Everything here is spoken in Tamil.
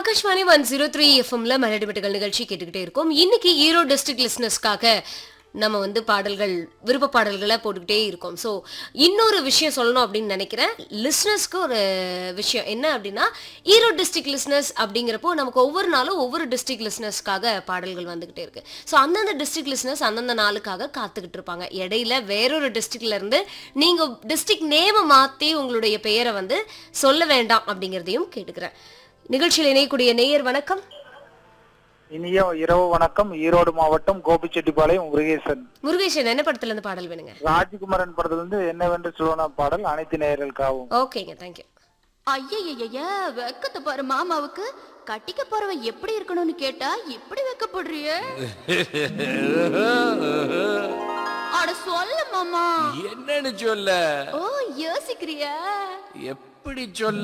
ஆகாஷ்வாணி ஒன் ஜீரோ த்ரீ எஃப்எம்ல மெலடிமெட்டுகள் நிகழ்ச்சி கேட்டுக்கிட்டே இருக்கோம் இன்னைக்கு ஈரோடு டிஸ்ட்ரிக்ட் லிஸ்னஸ்க்காக நம்ம வந்து பாடல்கள் விருப்ப பாடல்களை போட்டுக்கிட்டே இருக்கோம் ஸோ இன்னொரு விஷயம் சொல்லணும் அப்படின்னு நினைக்கிறேன் லிஸ்னஸ்க்கு ஒரு விஷயம் என்ன அப்படின்னா ஈரோடு டிஸ்ட்ரிக்ட் லிஸ்னஸ் அப்படிங்கிறப்போ நமக்கு ஒவ்வொரு நாளும் ஒவ்வொரு டிஸ்ட்ரிக்ட் லிஸ்னஸ்க்காக பாடல்கள் வந்துகிட்டே இருக்கு ஸோ அந்தந்த டிஸ்ட்ரிக்ட் லிஸ்னஸ் அந்தந்த நாளுக்காக காத்துக்கிட்டு இருப்பாங்க இடையில வேறொரு டிஸ்ட்ரிக்ட்ல இருந்து நீங்க டிஸ்ட்ரிக்ட் நேமை மாத்தி உங்களுடைய பெயரை வந்து சொல்ல வேண்டாம் அப்படிங்கிறதையும் கேட்டுக்கிறேன் நிகழ்ச்சியில் இணையக்கூடிய நேயர் வணக்கம் இனிய இரவு வணக்கம் ஈரோடு மாவட்டம் கோபிச்செட்டிப்பாளையம் முருகேசன் முருகேசன் என்ன படத்துல இருந்து பாடல் வேணுங்க ராஜ்குமரன் படத்துல இருந்து என்னவென்று சொல்லுவன பாடல் அனைத்து நேயர்களுக்காகவும் ஓகேங்க தேங்க்யூ ஐயய்யய்ய வெக்கத்தை பாரு மாமாவுக்கு கட்டிக்க போறவன் எப்படி இருக்கணும்னு கேட்டா இப்படி வெக்கப்படுறிய அட சொல்ல மாமா என்னன்னு சொல்ல ஓ யோசிக்கிறியா எப்படி சொல்ல